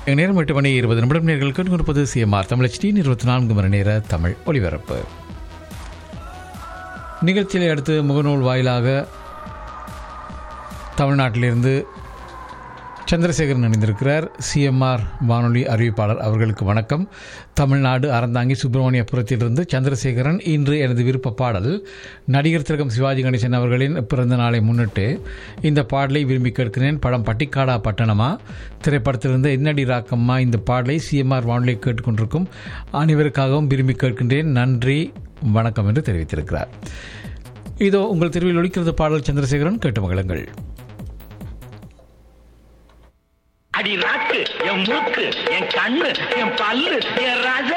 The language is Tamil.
எங்கள் நேரம் எட்டு மணி இருபது நிமிடம் நேர்கள் கேட்டுக்கொண்டிருப்பது சிஎம்ஆர் தமிழ் டி இருபத்தி நான்கு மணி நேர தமிழ் ஒலிபரப்பு நிகழ்ச்சியை அடுத்து முகநூல் வாயிலாக தமிழ்நாட்டிலிருந்து சந்திரசேகரன் இணைந்திருக்கிறார் சிஎம்ஆர் வானொலி அறிவிப்பாளர் அவர்களுக்கு வணக்கம் தமிழ்நாடு அறந்தாங்கி சுப்பிரமணியபுரத்திலிருந்து சந்திரசேகரன் இன்று எனது விருப்ப பாடல் நடிகர் திலகம் சிவாஜி கணேசன் அவர்களின் பிறந்த நாளை முன்னிட்டு இந்த பாடலை விரும்பி கேட்கிறேன் படம் பட்டிக்காடா பட்டணமா திரைப்படத்திலிருந்து என்னடி ராக்கம்மா இந்த பாடலை சிஎம்ஆர் வானொலி கேட்டுக்கொண்டிருக்கும் அனைவருக்காகவும் விரும்பி கேட்கின்றேன் நன்றி வணக்கம் என்று தெரிவித்திருக்கிறார் இதோ உங்கள் தெருவில் ஒழிக்கிறது பாடல் சந்திரசேகரன் கேட்டு மகிழுங்கள் அடி நாக்கு என் மூக்கு என் கண்ணு என் பல்லு என் ராஜ